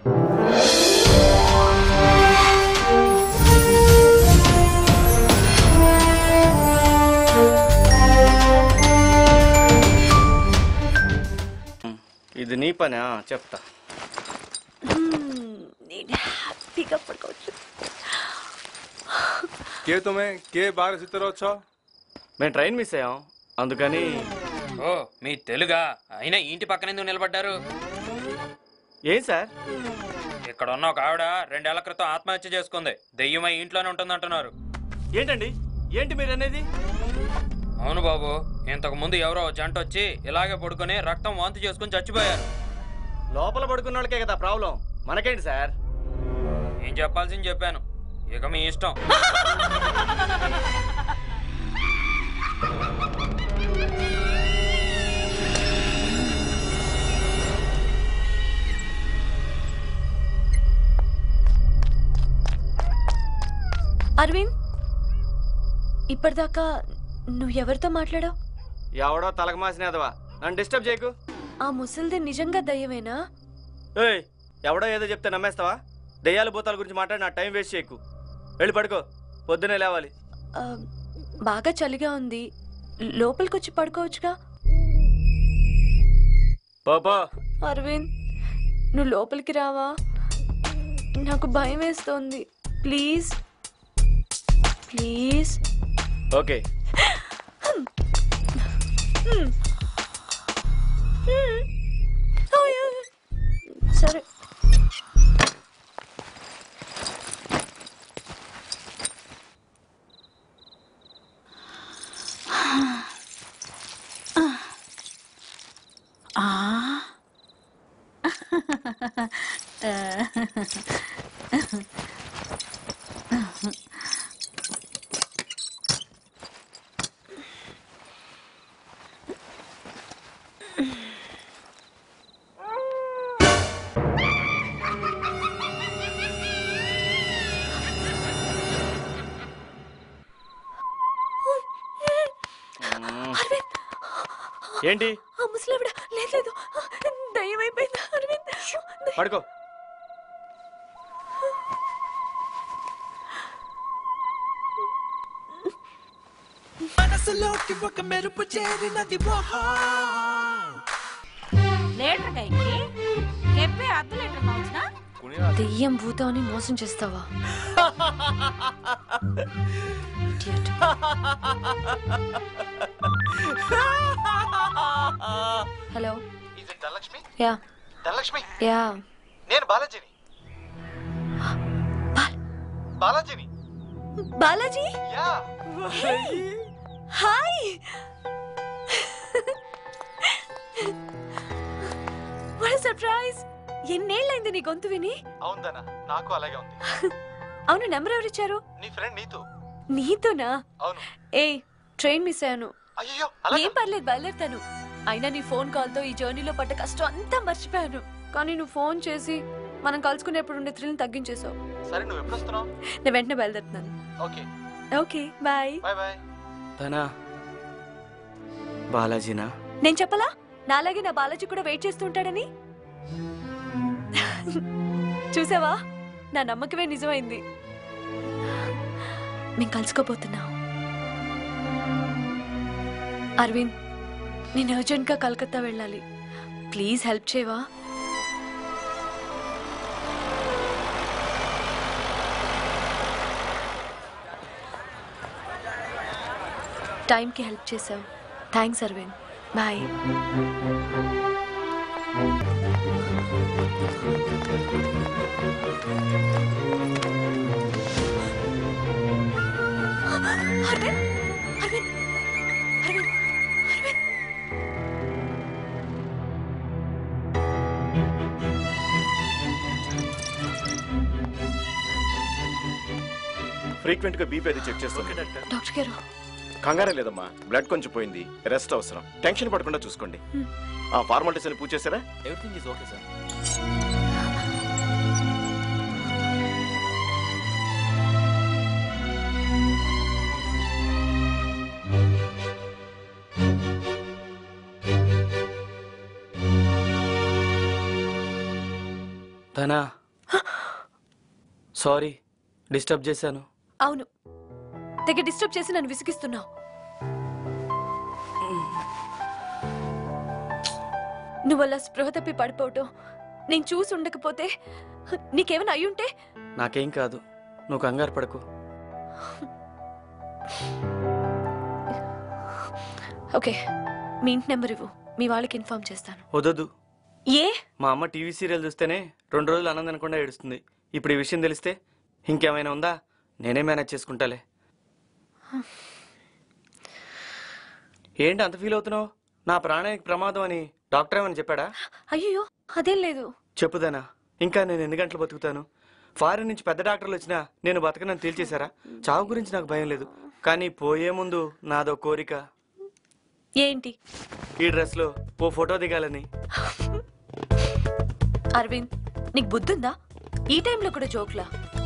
ఇది నీ పనా చెప్తా నేను హ్యాపీగా పడుకోవచ్చు కే తుమే కే బాగా సిద్ధరు వచ్చావు మేము ట్రైన్ మిస్ అయ్యాం అందుకని ఓ మీ తెలుగా అయినా ఇంటి పక్కన ఎందుకు నిలబడ్డారు ఏం సార్ ఇక్కడ ఉన్న ఒక ఆవిడ రెండేళ్ల క్రితం ఆత్మహత్య చేసుకుంది దెయ్యమై ఇంట్లోనే ఉంటుందంటున్నారు ఏంటండి ఏంటి మీరు అనేది అవును బాబు ఇంతకు ముందు ఎవరో ఓ జంట వచ్చి ఇలాగే పడుకొని రక్తం వాంతి చేసుకుని చచ్చిపోయారు లోపల పడుకున్న వాళ్ళకే కదా ప్రాబ్లం మనకేంటి సార్ ఏం చెప్పాల్సింది చెప్పాను ఇక మీ ఇష్టం అరవింద్ ఇప్పటిదాకా నువ్వు ఎవరితో మాట్లాడావు ఎవడో తలకు మాసినదవా నన్ను డిస్టర్బ్ చేయకు ఆ ముసలిది నిజంగా దయ్యమేనా ఏయ్ ఎవడో ఏదో చెప్తే నమ్మేస్తావా దెయ్యాల భూతాల గురించి మాట్లాడి నా టైం వేస్ట్ చేయకు వెళ్ళి పడుకో పొద్దునే లేవాలి ఆ, బాగా చలిగా ఉంది లోపలికి వచ్చి పడుకోవచ్చుగా పోపో అరవింద్ నువ్వు లోపలికి రావా నాకు భయం వేస్తోంది ప్లీజ్ ప్లీజ్ ఓకే సరే ఏంటి ఆ ముసలావిడ లేదు లేదు దయ్యం అయిపోయింది అరవింద్ పడుకో మనసులోకి ఒక మెరుపు చేరినది ఓహో లీటర్ కైకి చెప్పే అర్ధ లీటర్ కావచ్చునా దెయ్యం భూతం అని మోసం చేస్తావా Idiot. హలో ఇది ధనలక్ష్మి యా ధనలక్ష్మి యా నేను బాలాజీని బాలాజీని Balaji yeah hi what surprise ఎన్నేళ్ళైంది నీ గొంతు విని అవుందనా నాకు అలాగే ఉంది అవును నెంబర్ ఎవరిచ్చారు నీ ఫ్రెండ్ నీతు నీతోనా అవును ఏ ట్రైన్ మిస్ అయ్యాను అయ్యో ఏం పర్లేదు బయలుదేరుతాను అయినా నీ ఫోన్ కాల్ తో ఈ జర్నీలో పడ్డ కష్టం అంతా మర్చిపోయాను కానీ నువ్వు ఫోన్ చేసి మనం కలుసుకునేప్పుడు ఉండే థ్రిల్ తగ్గించేసావు సరే నువ్వు ఎప్పుడు వస్తున్నావు నేను వెంటనే బయలుదేరుతున్నాను okay okay bye bye bye తనా బాలాజీనా నేను చెప్పలా నాలాగే నా బాలాజీ కూడా వెయిట్ చేస్తూ ఉంటాడని చూసావా నా నమ్మకమే నిజమైంది మేము కలుసుకోబోతున్నాం అరవింద్ నేను అర్జెంట్గా కలకత్తా వెళ్ళాలి ప్లీజ్ హెల్ప్ చేయవా టైంకి హెల్ప్ చేసావు thanks Aravind bye Aravind Aravind Aravind Aravind frequent గా బీపీ అది చెక్ చేస్తాం డాక్టర్ గారు కంగారే లేదమ్మా బ్లడ్ కొంచెం పోయింది రెస్ట్ అవసరం టెన్షన్ పడకుండా చూసుకోండి ఆ ఫార్మాలిటీస్ అని పూజ చేశారా everything is okay sir Dhana sorry disturb చేశాను అవును తెగ డిస్టర్బ్ చేసి నన్ను విసిగిస్తున్నావు నువ్వు అలా స్పృహ తప్పి పడిపోవటం నేను చూసి ఉండకపోతే నీకేమైనా అయ్యుంటే నాకేం కాదు నువ్వు కంగారు పడకు ఓకే మీ ఇంటి నెంబర్ ఇవ్వు మీ వాళ్ళకి ఇన్ఫార్మ్ చేస్తాను వదదు ఏ మా అమ్మ టీవీ సీరియల్ చూస్తేనే రెండు రోజులు ఆనందం అనకుండా ఏడుస్తుంది ఇప్పుడు ఈ విషయం తెలిస్తే ఇంకేమైనా ఉందా నేనే మేనేజ్ చేసుకుంటాలే ఏంటి అంత ఫీల్ అవుతున్నావు నా ప్రాణానికి ప్రమాదం అని డాక్టర్ ఏమని చెప్పాడా అయ్యో అదేం లేదు చెప్పుదానా ఇంకా నేను ఎన్ని గంటలు బతుకుతాను ఫారిన్ నుంచి పెద్ద డాక్టర్లు వచ్చినా నేను బతకనని తేల్చేశారా చావు గురించి నాకు భయం లేదు కానీ పోయే ముందు నాదో కోరిక ఏంటి ఈ డ్రెస్లో ఓ ఫోటో దిగాలని అరవింద్ నీకు బుద్ధుందా ఈ టైంలో కూడా జోక్లా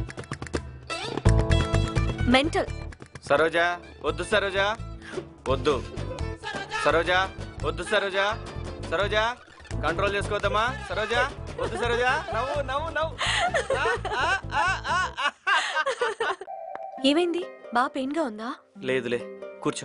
మెంటల్ సరోజా వద్దు సరోజా వద్దు సరోజా వద్దు సరోజా సరోజా కంట్రోల్ చేసుకోవద్దమ్మా సరోజా వద్దు సరోజా నవ్వు నవ్వు నవ్వు ఆ, ఆ, ఆ, ఆ, ఆ. ఏమైంది బా పెయిన్ గా ఉందా లేదులే కూర్చో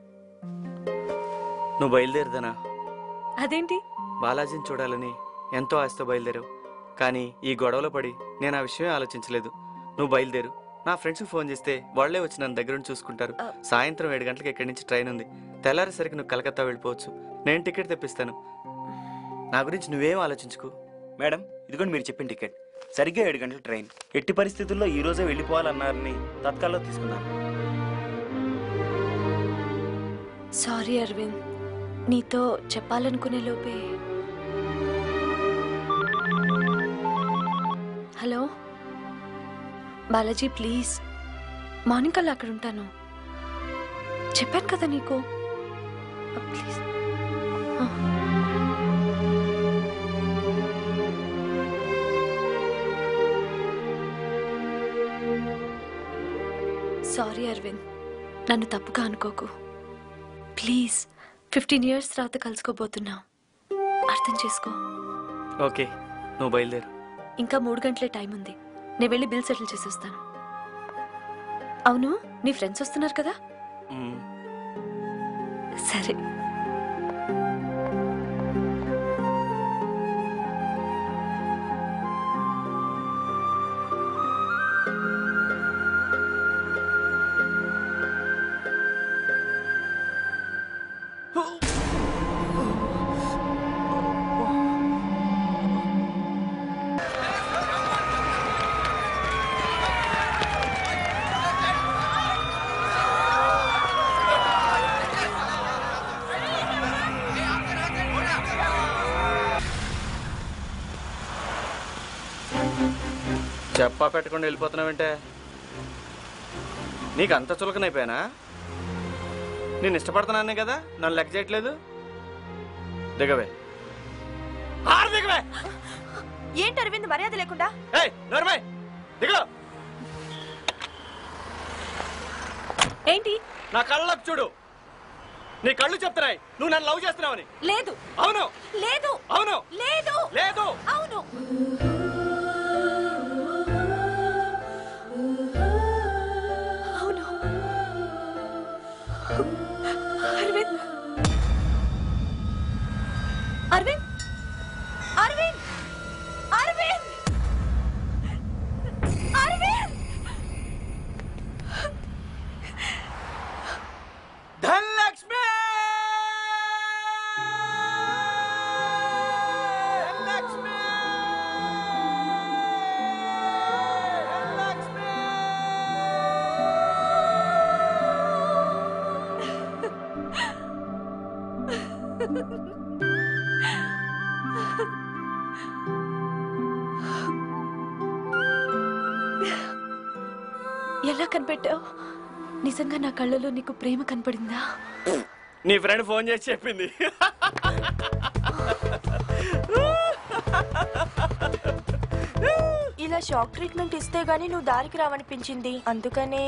నువ్వు బయలుదేరదనా అదేంటి బాలాజీని చూడాలని ఎంతో ఆశతో బయలుదేరావు కానీ ఈ గొడవలో పడి నేను ఆ విషయమే ఆలోచించలేదు నువ్వు బయలుదేరు నా ఫ్రెండ్స్ ఫోన్ చేస్తే వాళ్ళే వచ్చి నన్ను దగ్గర నుండి చూసుకుంటారు ఆ. సాయంత్రం ఏడు గంటలకు ఇక్కడి నుంచి ట్రైన్ ఉంది తెల్లారేసరికి నువ్వు కలకత్తా వెళ్ళిపోవచ్చు నేను టికెట్ తెప్పిస్తాను నా గురించి నువ్వేం ఆలోచించుకో మేడం ఇదిగోండి మీరు చెప్పిన టికెట్ సరిగ్గా ఏడు గంటల ట్రైన్ ఎట్టి పరిస్థితుల్లో ఈ రోజే వెళ్ళిపోవాలన్నారని తత్కాల్లో తీసుకున్నాను సారీ అరవింద్ నీతో చెప్పాలనుకునే లోపే హలో బాలాజీ ప్లీజ్ మార్నింగ్ కల్లా అక్కడ ఉంటాను చెప్పాను కదా నీకు ప్లీజ్ సారీ అరవింద్ నన్ను తప్పుగా అనుకోకు ప్లీజ్ ఫిఫ్టీన్ ఇయర్స్ తర్వాత కలుసుకోబోతున్నావు అర్థం చేసుకో ఓకే నువ్వు బయలుదేరు ఇంకా మూడు గంటలే టైం ఉంది నేను వెళ్ళి బిల్ సెటిల్ చేసి వస్తాను అవును నీ ఫ్రెండ్స్ వస్తున్నారు కదా మ్మ్. సరే చెప్పా పెట్టకుండా వెళ్ళిపోతున్నావంటే నీకు అంత చులకనైపోయానా నేను ఇష్టపడుతున్నానే కదా నన్ను లెక్క చేయట్లేదు దిగవే ఆరు దిగవే ఏంటి అరవింద్ మర్యాద లేకుండా ఏయ్ నోర్మై దిగు ఏంటి నా కళ్ళకు చూడు నీ కళ్ళు చెప్తున్నాయి నువ్వు నన్ను లవ్ చేస్తున్నావని లేదు అవును లేదు అవును లేదు లేదు అవును అవును అరవింద్ అరవింద్ అరవింద్ అరవింద్ అరవింద్ ధనలక్ష్మి ధనలక్ష్మి ధనలక్ష్మి ఎలా కనిపెట్టావు నిజంగా నా కళ్ళలో నీకు ప్రేమ కనపడిందా నీ ఫ్రెండ్ ఫోన్ చేసి చెప్పింది ఇలా షాక్ ట్రీట్మెంట్ ఇస్తే గానీ నువ్వు దారికి రావనిపించింది అందుకనే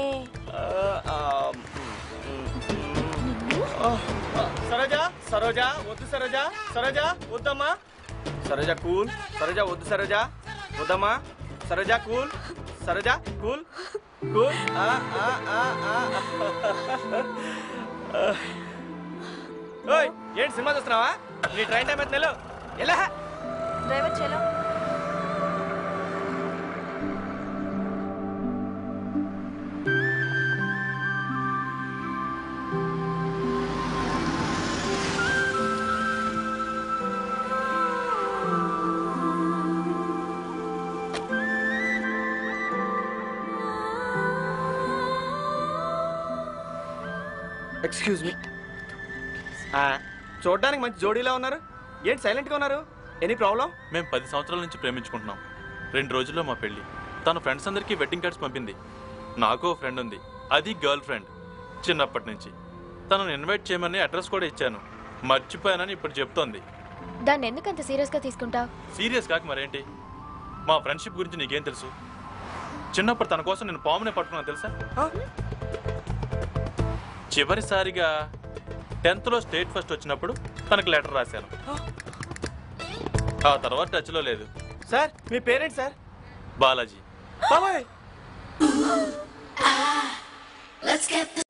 సరోజా సరోజా వద్దు సరోజా సరోజా వద్దమ్మా సరోజా కూల్ సరోజా వద్దు సరోజా వద్దమ్మా Saroja cool Saroja cool cool ఆ, ఆ, ఆ, ఆ. ఓయ్ ఏంటి సినిమా చూస్తున్నావా నీ ట్రైన్ టైం అయితే నెల ఎలా డ్రైవర్ చేలో ఎక్స్క్యూజ్ మీ చూడడానికి మంచి జోడీలా ఉన్నారు ఏంటి సైలెంట్గా ఉన్నారు ఎనీ ప్రాబ్లం మేము పది సంవత్సరాల నుంచి ప్రేమించుకుంటున్నాం రెండు రోజుల్లో మా పెళ్లి తన ఫ్రెండ్స్ అందరికీ వెడ్డింగ్ కార్డ్స్ పంపింది నాకు ఓ ఫ్రెండ్ ఉంది అది గర్ల్ ఫ్రెండ్ చిన్నప్పటి నుంచి తనను ఇన్వైట్ చేయమని అడ్రస్ కూడా ఇచ్చాను మర్చిపోయానని ఇప్పుడు చెప్తోంది దాన్ని ఎందుకు అంత సీరియస్ గా తీసుకుంటా సీరియస్ కాక మరేంటి మా ఫ్రెండ్షిప్ గురించి నీకేం తెలుసు చిన్నప్పుడు తన కోసం నేను పామునే పట్టుకున్నాను తెలుసా చివరిసారిగా టెన్త్లో స్టేట్ ఫస్ట్ వచ్చినప్పుడు తనకు లెటర్ రాశాను ఆ తర్వాత టచ్లో లేదు సార్ మీ పేరెంట్స్ సార్ బాలాజీ బాబాయ్